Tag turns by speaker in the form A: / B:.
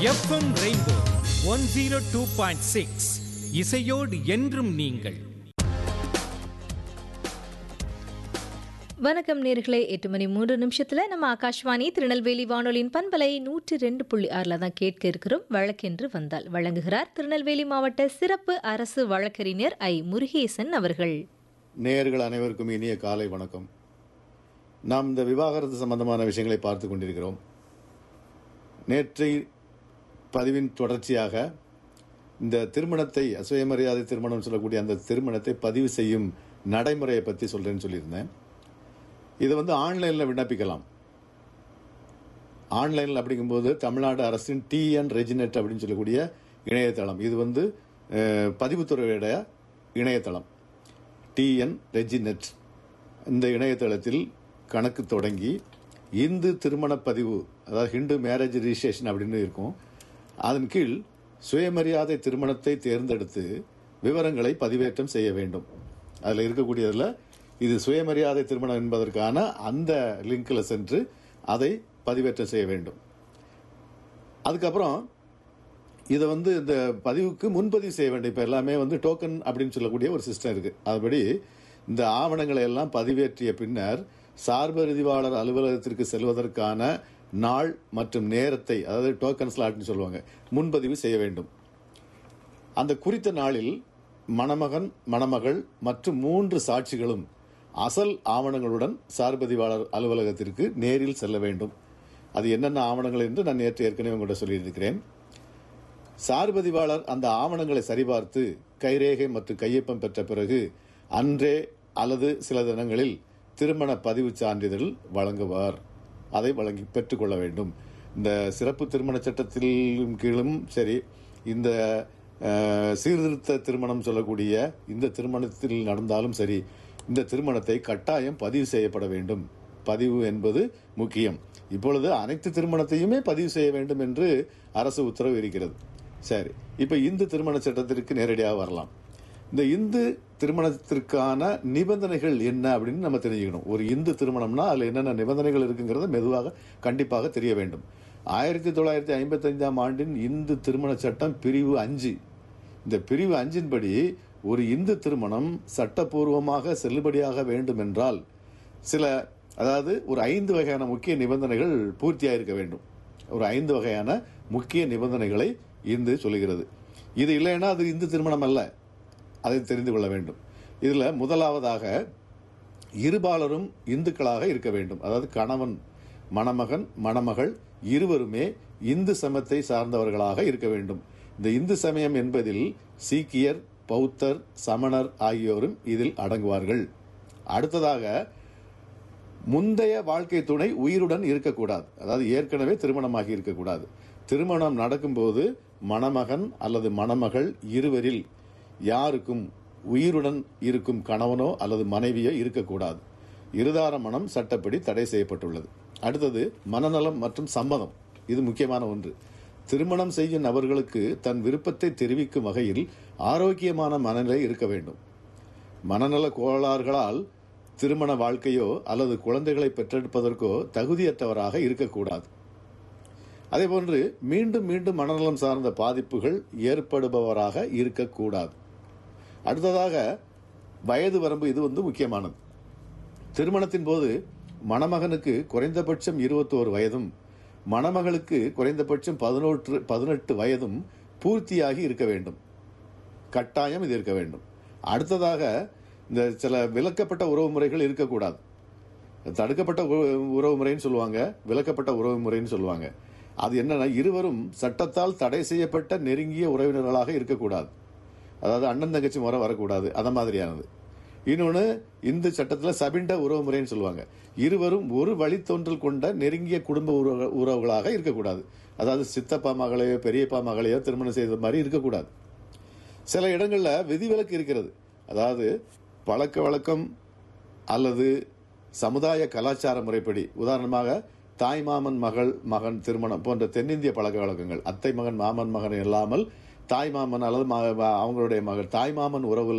A: FM rainbow one zero two point six இசையோடு என்றும் நீங்கள்
B: வணக்கம் நேர்களே எட்டு மணி மூன்று நிமிஷத்துல நம்ம ஆகாஷ்வாணி திருநெல்வேலி வானொலியின் பண்பலை நூற்றி ரெண்டு புள்ளி ஆறில் தான் கேட்க இருக்கிறோம் வழக்கென்று வந்தால் வழங்குகிறார் திருநெல்வேலி மாவட்ட சிறப்பு அரசு வழக்கறிஞர் ஐ முருகேசன் அவர்கள்
C: நேயர்கள் அனைவருக்கும் இனிய காலை வணக்கம் நாம் இந்த விவாகரத்து சம்பந்தமான விஷயங்களை பார்த்து கொண்டிருக்கிறோம் நேற்றை பதிவின் தொடர்ச்சியாக இந்த திருமணத்தை சுயமரியாதை திருமணம் சொல்லக்கூடிய அந்த திருமணத்தை பதிவு செய்யும் நடைமுறையை பற்றி சொல்கிறேன்னு சொல்லியிருந்தேன் இதை வந்து ஆன்லைனில் விண்ணப்பிக்கலாம் ஆன்லைனில் அப்படிங்கும்போது தமிழ்நாடு அரசின் டிஎன் ரெஜினெட் அப்படின்னு சொல்லக்கூடிய இணையதளம் இது வந்து அஹ், பதிவுத்துறையுடைய இணையதளம் டிஎன் ரெஜினெட் இந்த இணையதளத்தில் கணக்கு தொடங்கி இந்து திருமண பதிவு அதாவது ஹிந்து மேரேஜ் ரிஜிஸ்ட்ரேஷன் அப்படின்னு இருக்கும் அதன் கீழ் சுயமரியாதை திருமணத்தை தேர்ந்தெடுத்து விவரங்களை பதிவேற்றம் செய்ய வேண்டும் அதில் இருக்கக்கூடியதில் இது சுயமரியாதை திருமணம் என்பதற்கான அந்த லிங்கில் சென்று அதை பதிவேற்றம் செய்ய வேண்டும் அதுக்கப்புறம் இதை வந்து இந்த பதிவுக்கு முன்பதிவு செய்ய வேண்டும் இப்போ எல்லாமே வந்து டோக்கன் அப்படின்னு சொல்லக்கூடிய ஒரு சிஸ்டம் இருக்குது அதுபடி இந்த ஆவணங்களை எல்லாம் பதிவேற்றிய பின்னர் சார்பறிதிவாளர் அலுவலகத்திற்கு செல்வதற்கான நாள் மற்றும் நேரத்தை அதாவது டோக்கன் ஸ்லாட்னு சொல்லுவாங்க முன்பதிவு செய்ய வேண்டும் அந்த குறித்த நாளில் மணமகன் மணமகள் மற்றும் மூன்று சாட்சிகளும் அசல் ஆவணங்களுடன் சார்பதிவாளர் அலுவலகத்திற்கு நேரில் செல்ல வேண்டும் அது என்னென்ன ஆவணங்கள் என்று நான் நேற்று ஏற்கனவே உங்கள்கிட்ட சொல்லியிருக்கிறேன் சார்பதிவாளர் அந்த ஆவணங்களை சரிபார்த்து கைரேகை மற்றும் கையொப்பம் பெற்ற பிறகு அன்றே அல்லது சில தினங்களில் திருமண பதிவு சான்றிதழ் வழங்குவார் அதை வழங்கி பெற்றுக்கொள்ள வேண்டும் இந்த சிறப்பு திருமண சட்டத்திலும் கீழும் சரி இந்த அஹ், சீர்திருத்த திருமணம் சொல்லக்கூடிய இந்த திருமணத்தில் நடந்தாலும் சரி இந்த திருமணத்தை கட்டாயம் பதிவு செய்யப்பட வேண்டும் பதிவு என்பது முக்கியம் இப்பொழுது அனைத்து திருமணத்தையுமே பதிவு செய்ய வேண்டும் என்று அரசு உத்தரவு இருக்கிறது சரி இப்ப இந்து திருமண சட்டத்திற்கு நேரடியாக வரலாம் இந்த இந்து திருமணத்திற்கான நிபந்தனைகள் என்ன அப்படின்னு நம்ம தெரிஞ்சுக்கணும் ஒரு இந்து திருமணம்னா அதுல என்னென்ன நிபந்தனைகள் இருக்குங்கிறத மெதுவாக கண்டிப்பாக தெரிய வேண்டும் ஆயிரத்தி தொள்ளாயிரத்தி ஐம்பத்தைந்தாம் ஆண்டின் இந்து திருமண சட்டம் பிரிவு அஞ்சு இந்த பிரிவு அஞ்சின்படி ஒரு இந்து திருமணம் சட்டப்பூர்வமாக செல்லுபடியாக வேண்டும் என்றால் சில அதாவது ஒரு ஐந்து வகையான முக்கிய நிபந்தனைகள் பூர்த்தியாயிருக்க வேண்டும் ஒரு ஐந்து வகையான முக்கிய நிபந்தனைகளை இந்து சொல்லுகிறது இது இல்லைன்னா அது இந்து திருமணம் அல்ல அதை தெரிந்து கொள்ள வேண்டும் இதுல முதலாவதாக இருபாலரும் இந்துக்களாக இருக்க வேண்டும் அதாவது கணவன் மணமகன் மணமகள் இருவருமே இந்து சமயத்தை சார்ந்தவர்களாக இருக்க வேண்டும் இந்த இந்து சமயம் என்பதில் சீக்கியர் பௌத்தர் சமணர் ஆகியோரும் இதில் அடங்குவார்கள் அடுத்ததாக முந்தைய வாழ்க்கை துணை உயிருடன் இருக்கக்கூடாது அதாவது ஏற்கனவே திருமணமாகி இருக்கக்கூடாது திருமணம் நடக்கும்போது மணமகன் அல்லது மணமகள் இருவரில் யாருக்கும் உயிருடன் இருக்கும் கணவனோ அல்லது மனைவியோ இருக்கக்கூடாது இருதார மனம் சட்டப்படி தடை செய்யப்பட்டுள்ளது அடுத்தது மனநலம் மற்றும் சம்மதம் இது முக்கியமான ஒன்று திருமணம் செய்யும் நபர்களுக்கு தன் விருப்பத்தை தெரிவிக்கும் வகையில் ஆரோக்கியமான மனநிலை இருக்க வேண்டும் மனநல கோளாறுகளால் திருமண வாழ்க்கையோ அல்லது குழந்தைகளை பெற்றெடுப்பதற்கோ தகுதியற்றவராக இருக்கக்கூடாது அதேபோன்று மீண்டும் மீண்டும் மனநலம் சார்ந்த பாதிப்புகள் ஏற்படுபவராக இருக்கக்கூடாது அடுத்ததாக வயது வரம்பு இது வந்து முக்கியமானது திருமணத்தின் போது மணமகனுக்கு குறைந்தபட்சம் இருபத்தோரு வயதும் மணமகளுக்கு குறைந்தபட்சம் பதினொன்று பதினெட்டு வயதும் பூர்த்தியாகி இருக்க வேண்டும் கட்டாயம் இது இருக்க வேண்டும் அடுத்ததாக இந்த சில விலக்கப்பட்ட உறவு முறைகள் இருக்கக்கூடாது தடுக்கப்பட்ட உறவு- உறவு முறைன்னு சொல்லுவாங்க விலக்கப்பட்ட உறவு முறைன்னு சொல்லுவாங்க அது என்னன்னா இருவரும் சட்டத்தால் தடை செய்யப்பட்ட நெருங்கிய உறவினர்களாக இருக்கக்கூடாது அதாவது அண்ணன் தங்கச்சி முறை வரக்கூடாது அந்த மாதிரியானது இன்னொன்று இந்து சட்டத்தில் சபிண்ட உறவு முறைன்னு சொல்லுவாங்க இருவரும் ஒரு வழித்தோன்றல் கொண்ட நெருங்கிய குடும்ப உறவு உறவுகளாக இருக்கக்கூடாது அதாவது சித்தப்பா மகளையோ பெரியப்பா மகளையோ திருமணம் செய்த மாதிரி இருக்கக்கூடாது சில இடங்கள்ல விதிவிலக்கு இருக்கிறது அதாவது பழக்க வழக்கம் அல்லது சமுதாய கலாச்சார முறைப்படி உதாரணமாக தாய்மாமன் மகள் மகன் திருமணம் போன்ற தென்னிந்திய பழக்க வழக்கங்கள் அத்தை மகன் மாமன் மகன் இல்லாமல் தாய்மாமன் அல்லது ம- அவங்களுடைய மகள் தாய்மாமன் உறவு